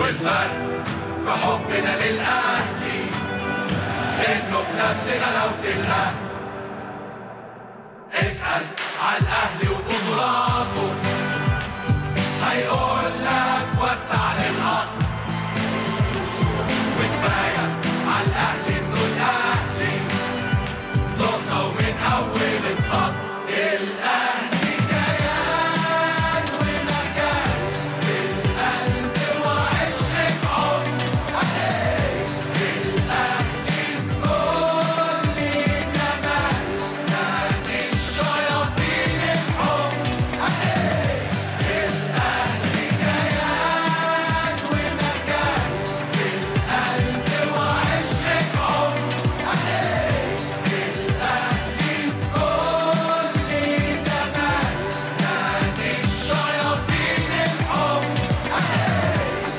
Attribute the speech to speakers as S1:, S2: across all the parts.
S1: والفرق في حبنا للأهلي إنه في نفس غلاوة الأهل اسأل على الأهلي وبطولاته هيقول لك وسع للقطر وكفاية على الأهلي إنه الأهلي نقطة ومن أول السطر الأهلي كيان ومكان في القلب وعشرة عمر الأهلي في كل زمان نادي الشياطين الحمر الأهلي كيان ومكان في القلب وعشرة عمر الأهلي في كل زمان نادي الشياطين الحمر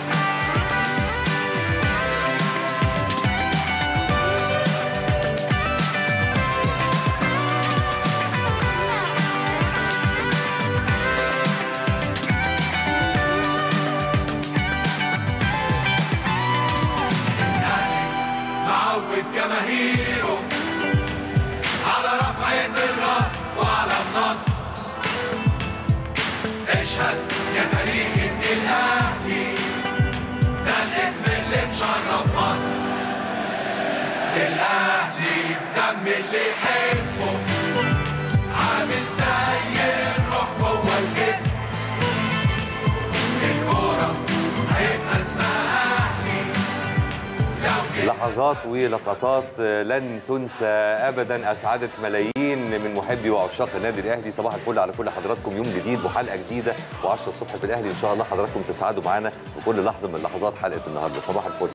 S1: معود جماهيره على رفعة الراس وعلى النصر اشهد يا تاريخ ان الاهلي ده الاسم اللي مشرف مصر الاهلي في دم اللي يحبه عامل زي الروح جوه الجسم الكورة هيبقى اسمها اهلي لو جه
S2: لحظات ولقطات لن تنسى ابدا اسعدت ملايين من محبي وعشاق النادي الاهلي صباح الفل على كل حضراتكم يوم جديد وحلقه جديده و10 الصبح في الاهلي ان شاء الله حضراتكم تسعدوا معانا بكل لحظه من لحظات حلقه النهارده صباح الفل